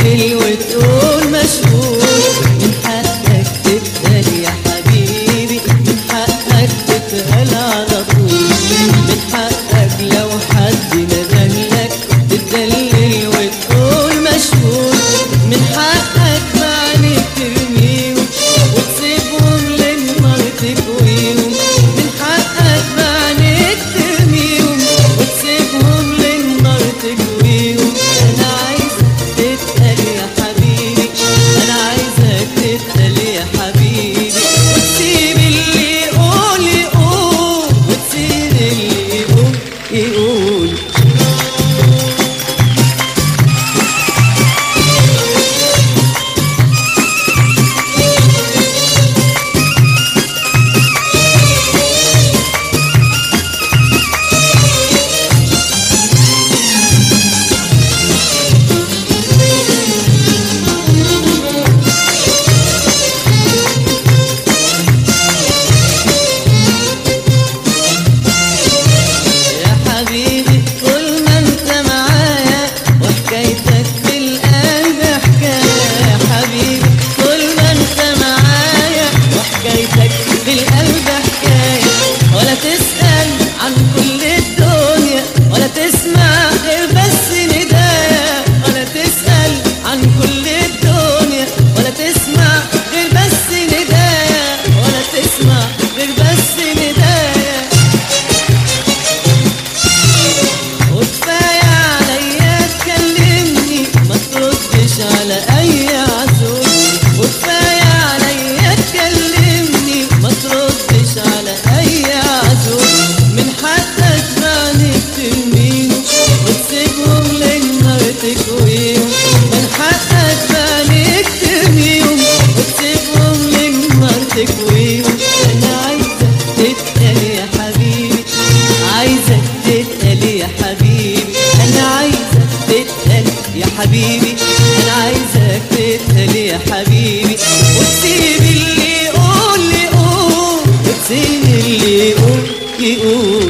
تدلل وتقول مشغول من حقك تتقل يا حبيبي من حقك تتقل على طول من حقك لو حد ندلك تدلل وتقول مشغول من حقك معنيك ترميهم وتسيبهم للنار تكويهم من حقك معنيك ترميهم وتسيبهم للنار تكويهم انا عايزك تتقل يا حبيبي انا عايزك تتقل يا حبيبي وتسيب اللي يقول يقول وتسيب اللي يقول يقول يا حبيبي طول ما انت معايا وحكايتك في القلب حكاية يا حبيبي طول ما انت معايا وحكايتك في القلب حكاية ولا تسأل عن كل الدنيا ولا تسمع غير بس ندايا ولا تسأل عن كل الدنيا ولا تسمع غير بس ندايا ولا تسمع غير بس ندايا وكفاية عليا تكلمني ما تردش على أي عزول وكفاية عليا تكلمني ما تردش على أي عزول من حقك معنيك ترميهم وتسيبهم للنار تكويهم من حقك معنيك ترميهم وتسيبهم للنار تكويهم أنا عايزك تتقل يا حبيبي عايزك تتقل يا حبيبي انا عايزك تتقل يا حبيبي انا عايزك تتقل يا حبيبي وتسيب اللي يقول يقول وتسيب اللي يقول يقول